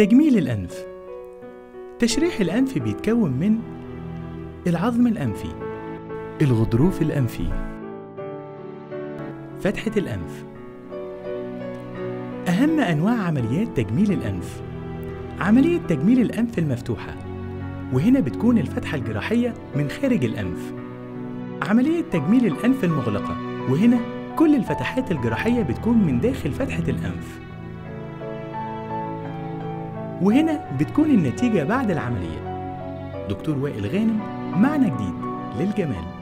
تجميل الأنف تشريح الأنف بيتكون من العظم الأنفي الغضروف الأنفي فتحة الأنف أهم أنواع عمليات تجميل الأنف عملية تجميل الأنف المفتوحة وهنا بتكون الفتحة الجراحية من خارج الأنف عملية تجميل الأنف المغلقة وهنا كل الفتحات الجراحية بتكون من داخل فتحة الأنف وهنا بتكون النتيجة بعد العملية دكتور وائل غانم معنى جديد للجمال